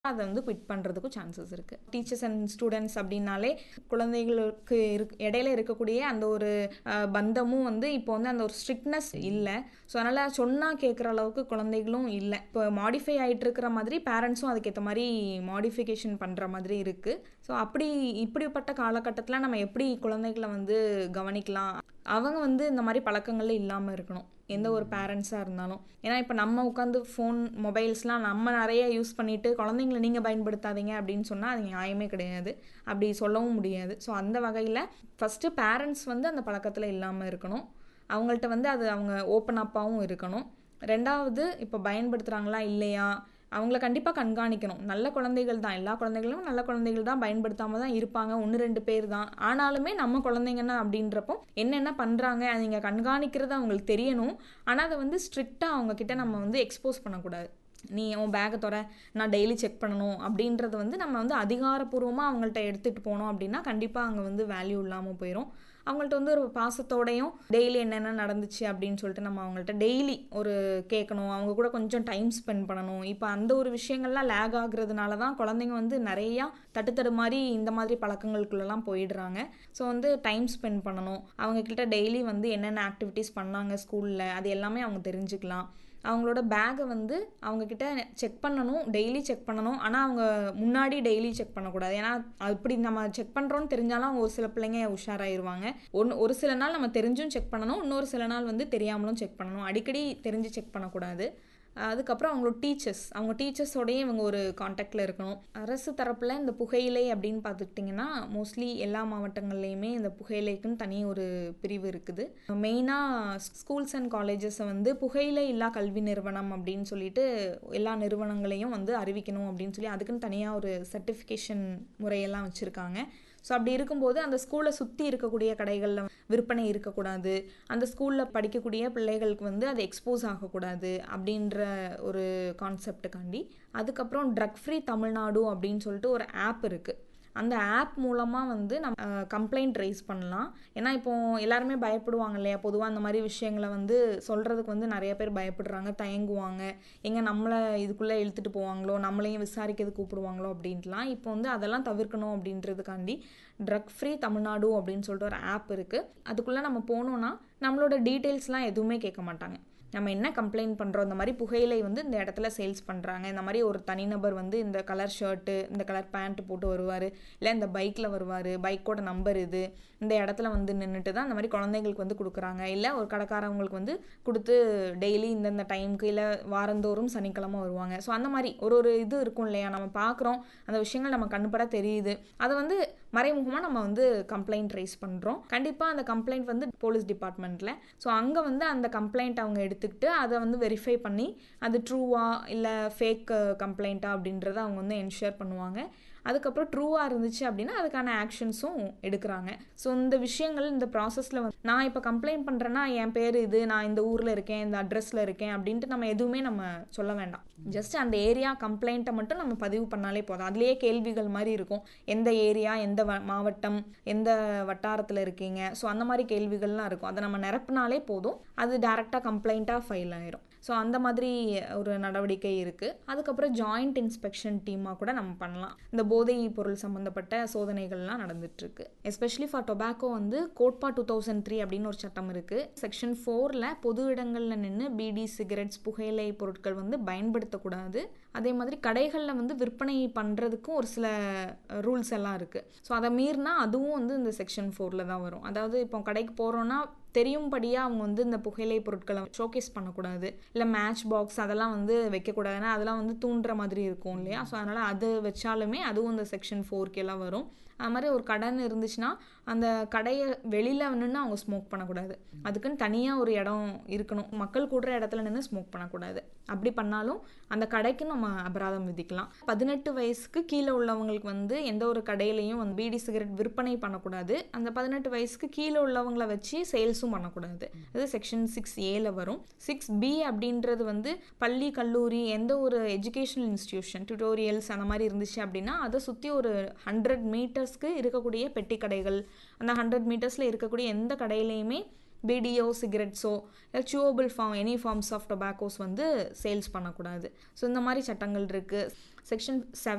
அதை வந்து குவிட் பண்ணுறதுக்கும் சான்சஸ் இருக்குது டீச்சர்ஸ் அண்ட் ஸ்டூடெண்ட்ஸ் அப்படின்னாலே குழந்தைகளுக்கு இருக் இடையில இருக்கக்கூடிய அந்த ஒரு அஹ், பந்தமும் வந்து இப்போ வந்து அந்த ஒரு ஸ்ட்ரிக்ட்னஸ் இல்லை ஸோ அதனால் சொன்னால் கேட்குற அளவுக்கு குழந்தைகளும் இல்லை இப்போ மாடிஃபை ஆகிட்டு இருக்கிற மாதிரி பேரண்ட்ஸும் அதுக்கேற்ற மாதிரி மாடிஃபிகேஷன் பண்ணுற மாதிரி இருக்குது ஸோ அப்படி இப்படிப்பட்ட காலகட்டத்தில் நம்ம எப்படி குழந்தைகளை வந்து கவனிக்கலாம் அவங்க வந்து இந்த மாதிரி பழக்கங்கள்ல இல்லாமல் இருக்கணும் எந்த ஒரு பேரண்ட்ஸாக இருந்தாலும் ஏன்னா இப்போ நம்ம உட்காந்து ஃபோன் மொபைல்ஸ்லாம் நம்ம நிறைய யூஸ் பண்ணிட்டு குழந்தைங்கள நீங்கள் பயன்படுத்தாதீங்க அப்படின்னு சொன்னால் அது நியாயமே கிடையாது அப்படி சொல்லவும் முடியாது ஸோ அந்த வகையில் ஃபஸ்ட்டு பேரண்ட்ஸ் வந்து அந்த பழக்கத்தில் இல்லாமல் இருக்கணும் அவங்கள்ட்ட வந்து அது அவங்க ஓப்பன் அப்பாகவும் இருக்கணும் ரெண்டாவது இப்போ பயன்படுத்துகிறாங்களா இல்லையா அவங்கள கண்டிப்பாக கண்காணிக்கணும் நல்ல குழந்தைகள் தான் எல்லா குழந்தைகளும் நல்ல குழந்தைகள் தான் பயன்படுத்தாமல் தான் இருப்பாங்க ஒன்று ரெண்டு பேர் தான் ஆனாலுமே நம்ம குழந்தைங்கன்னா அப்படின்றப்போ என்னென்ன பண்ணுறாங்க அதை நீங்கள் கண்காணிக்கிறது அவங்களுக்கு தெரியணும் ஆனால் அதை வந்து ஸ்ட்ரிக்டாக அவங்கக்கிட்ட நம்ம வந்து எக்ஸ்போஸ் பண்ணக்கூடாது நீ உன் பேக்கை தர நான் டெய்லி செக் பண்ணணும் அப்படின்றது வந்து நம்ம வந்து அதிகாரப்பூர்வமாக அவங்கள்ட்ட எடுத்துகிட்டு போனோம் அப்படின்னா கண்டிப்பாக அங்கே வந்து வேல்யூ இல்லாமல் போயிடும் அவங்கள்ட்ட வந்து ஒரு பாசத்தோடையும் டெய்லி என்னென்ன நடந்துச்சு அப்படின்னு சொல்லிட்டு நம்ம அவங்கள்ட்ட டெய்லி ஒரு கேட்கணும் அவங்க கூட கொஞ்சம் டைம் ஸ்பெண்ட் பண்ணணும் இப்போ அந்த ஒரு விஷயங்கள்லாம் லேக் ஆகுறதுனால தான் குழந்தைங்க வந்து நிறையா தட்டுத்தடு மாதிரி இந்த மாதிரி பழக்கங்களுக்குள்ளெல்லாம் போயிடுறாங்க ஸோ வந்து டைம் ஸ்பெண்ட் பண்ணணும் அவங்கக்கிட்ட டெய்லி வந்து என்னென்ன ஆக்டிவிட்டீஸ் பண்ணாங்க ஸ்கூலில் அது எல்லாமே அவங்க தெரிஞ்சுக்கலாம் அவங்களோட பேக்கை வந்து அவங்கக்கிட்ட செக் பண்ணணும் டெய்லி செக் பண்ணணும் ஆனால் அவங்க முன்னாடி டெய்லி செக் பண்ணக்கூடாது ஏன்னா அப்படி நம்ம செக் பண்ணுறோன்னு தெரிஞ்சாலும் ஒரு சில பிள்ளைங்க உஷாராயிருவாங்க ஒன்று ஒரு சில நாள் நம்ம தெரிஞ்சும் செக் பண்ணணும் இன்னொரு சில நாள் வந்து தெரியாமலும் செக் பண்ணணும் அடிக்கடி தெரிஞ்சு செக் பண்ணக்கூடாது அதுக்கப்புறம் அவங்களோட டீச்சர்ஸ் அவங்க டீச்சர்ஸோடய இவங்க ஒரு காண்டாக்டில் இருக்கணும் அரசு தரப்பில் இந்த புகையிலை அப்படின்னு பார்த்துக்கிட்டிங்கன்னா மோஸ்ட்லி எல்லா மாவட்டங்கள்லேயுமே இந்த புகையிலைக்குன்னு தனி ஒரு பிரிவு இருக்குது மெயினாக ஸ்கூல்ஸ் அண்ட் காலேஜஸை வந்து புகையிலை இல்லா கல்வி நிறுவனம் அப்படின்னு சொல்லிட்டு எல்லா நிறுவனங்களையும் வந்து அறிவிக்கணும் அப்படின்னு சொல்லி அதுக்குன்னு தனியாக ஒரு சர்டிஃபிகேஷன் முறையெல்லாம் வச்சுருக்காங்க ஸோ அப்படி இருக்கும்போது அந்த ஸ்கூலை சுற்றி இருக்கக்கூடிய கடைகளில் விற்பனை இருக்கக்கூடாது அந்த ஸ்கூலில் படிக்கக்கூடிய பிள்ளைகளுக்கு வந்து அது எக்ஸ்போஸ் ஆகக்கூடாது அப்படின்ற ஒரு கான்செப்டுக்காண்டி அதுக்கப்புறம் ட்ரக் ஃப்ரீ தமிழ்நாடு அப்படின்னு சொல்லிட்டு ஒரு ஆப் இருக்குது அந்த ஆப் மூலமாக வந்து நம்ம கம்ப்ளைண்ட் ரைஸ் பண்ணலாம் ஏன்னா இப்போ எல்லாருமே பயப்படுவாங்க இல்லையா பொதுவாக அந்த மாதிரி விஷயங்களை வந்து சொல்கிறதுக்கு வந்து நிறைய பேர் பயப்படுறாங்க தயங்குவாங்க எங்கே நம்மளை இதுக்குள்ளே இழுத்துட்டு போவாங்களோ நம்மளையும் விசாரிக்கிறது கூப்பிடுவாங்களோ அப்படின்ட்டுலாம் இப்போ வந்து அதெல்லாம் தவிர்க்கணும் அப்படின்றதுக்காண்டி ட்ரக் ஃப்ரீ தமிழ்நாடு அப்படின்னு சொல்லிட்டு ஒரு ஆப் இருக்குது அதுக்குள்ளே நம்ம போனோன்னா நம்மளோட டீட்டெயில்ஸ்லாம் எதுவுமே கேட்க மாட்டாங்க நம்ம என்ன கம்ப்ளைண்ட் பண்ணுறோம் இந்த மாதிரி புகையிலை வந்து இந்த இடத்துல சேல்ஸ் பண்ணுறாங்க இந்த மாதிரி ஒரு தனிநபர் வந்து இந்த கலர் ஷர்ட்டு இந்த கலர் பேண்ட் போட்டு வருவார் இல்லை இந்த பைக்கில் வருவார் பைக்கோட நம்பர் இது இந்த இடத்துல வந்து நின்றுட்டு தான் இந்த மாதிரி குழந்தைங்களுக்கு வந்து கொடுக்குறாங்க இல்லை ஒரு கடைக்காரவங்களுக்கு வந்து கொடுத்து டெய்லி இந்தந்த டைமுக்கு இல்லை வாரந்தோறும் சனிக்கிழமை வருவாங்க ஸோ அந்த மாதிரி ஒரு ஒரு இது இருக்கும் இல்லையா நம்ம பார்க்குறோம் அந்த விஷயங்கள் நம்ம கண்ணுப்பட தெரியுது அதை வந்து மறைமுகமாக நம்ம வந்து கம்ப்ளைண்ட் ரைஸ் பண்ணுறோம் கண்டிப்பாக அந்த கம்ப்ளைண்ட் வந்து போலீஸ் டிபார்ட்மெண்ட்டில் ஸோ அங்கே வந்து அந்த கம்ப்ளைண்ட் அவங்க எடுத்துக்கிட்டு அதை வந்து வெரிஃபை பண்ணி அது ட்ரூவா இல்லை ஃபேக் கம்ப்ளைண்ட்டா அப்படின்றத அவங்க வந்து என்ஷூர் பண்ணுவாங்க அதுக்கப்புறம் ட்ரூவாக இருந்துச்சு அப்படின்னா அதுக்கான ஆக்ஷன்ஸும் எடுக்கிறாங்க ஸோ இந்த விஷயங்கள் இந்த ப்ராசஸில் வந்து நான் இப்போ கம்ப்ளைண்ட் பண்ணுறேன்னா என் பேர் இது நான் இந்த ஊரில் இருக்கேன் இந்த அட்ரஸில் இருக்கேன் அப்படின்ட்டு நம்ம எதுவுமே நம்ம சொல்ல வேண்டாம் ஜஸ்ட் அந்த ஏரியா கம்ப்ளைண்ட்டை மட்டும் நம்ம பதிவு பண்ணாலே போதும் அதுலேயே கேள்விகள் மாதிரி இருக்கும் எந்த ஏரியா எந்த வ மாவட்டம் எந்த வட்டாரத்தில் இருக்கீங்க ஸோ அந்த மாதிரி கேள்விகள்லாம் இருக்கும் அதை நம்ம நிரப்புனாலே போதும் அது டேரெக்டாக கம்ப்ளைண்ட்டாக ஃபைல் ஆயிரும் ஸோ அந்த மாதிரி ஒரு நடவடிக்கை இருக்குது அதுக்கப்புறம் ஜாயிண்ட் இன்ஸ்பெக்ஷன் டீமாக கூட நம்ம பண்ணலாம் இந்த போதை பொருள் சம்மந்தப்பட்ட சோதனைகள்லாம் நடந்துட்டுருக்கு எஸ்பெஷலி ஃபார் டொபாக்கோ வந்து கோட்பா டூ தௌசண்ட் த்ரீ அப்படின்னு ஒரு சட்டம் இருக்குது செக்ஷன் ஃபோரில் பொது இடங்களில் நின்று பீடி சிகரெட்ஸ் புகையிலை பொருட்கள் வந்து பயன்படுத்தக்கூடாது அதே மாதிரி கடைகளில் வந்து விற்பனை பண்ணுறதுக்கும் ஒரு சில ரூல்ஸ் எல்லாம் இருக்குது ஸோ அதை மீறினா அதுவும் வந்து இந்த செக்ஷன் ஃபோரில் தான் வரும் அதாவது இப்போ கடைக்கு போகிறோன்னா தெரியும்படியாக அவங்க வந்து இந்த புகையிலை பொருட்களை ஷோகேஸ் பண்ணக்கூடாது இல்லை மேட்ச் பாக்ஸ் அதெல்லாம் வந்து வைக்கக்கூடாதுன்னா அதெல்லாம் வந்து தூண்டுற மாதிரி இருக்கும் இல்லையா ஸோ அதனால் அது வச்சாலுமே அதுவும் இந்த செக்ஷன் ஃபோர்க்கெல்லாம் வரும் அது மாதிரி ஒரு கடன் இருந்துச்சுன்னா அந்த கடையை வெளியில் நின்று அவங்க ஸ்மோக் பண்ணக்கூடாது அதுக்குன்னு தனியாக ஒரு இடம் இருக்கணும் மக்கள் கூடுற இடத்துல நின்று ஸ்மோக் பண்ணக்கூடாது அப்படி பண்ணாலும் அந்த கடைக்கு நம்ம அபராதம் விதிக்கலாம் பதினெட்டு வயசுக்கு கீழே உள்ளவங்களுக்கு வந்து எந்த ஒரு கடையிலையும் வந்து பீடி சிகரெட் விற்பனை பண்ணக்கூடாது அந்த பதினெட்டு வயசுக்கு கீழே உள்ளவங்கள வச்சு சேல்ஸும் பண்ணக்கூடாது அது செக்ஷன் சிக்ஸ் ஏல வரும் சிக்ஸ் பி அப்படின்றது வந்து பள்ளி கல்லூரி எந்த ஒரு எஜுகேஷனல் இன்ஸ்டிடியூஷன் டியூட்டோரியல்ஸ் அந்த மாதிரி இருந்துச்சு அப்படின்னா அதை சுற்றி ஒரு ஹண்ட்ரட் மீட்டர்ஸ்க்கு இருக்கக்கூடிய பெட்டி கடைகள் அந்த ஹண்ட்ரட் மீட்டர்ஸில் இருக்கக்கூடிய எந்த கடையிலையுமே பீடியோ சிகரெட்ஸோ இல்லை chewable form any forms of tobaccos வந்து சேல்ஸ் பண்ணக்கூடாது ஸோ இந்த மாதிரி சட்டங்கள் இருக்குது செக்ஷன் செவன்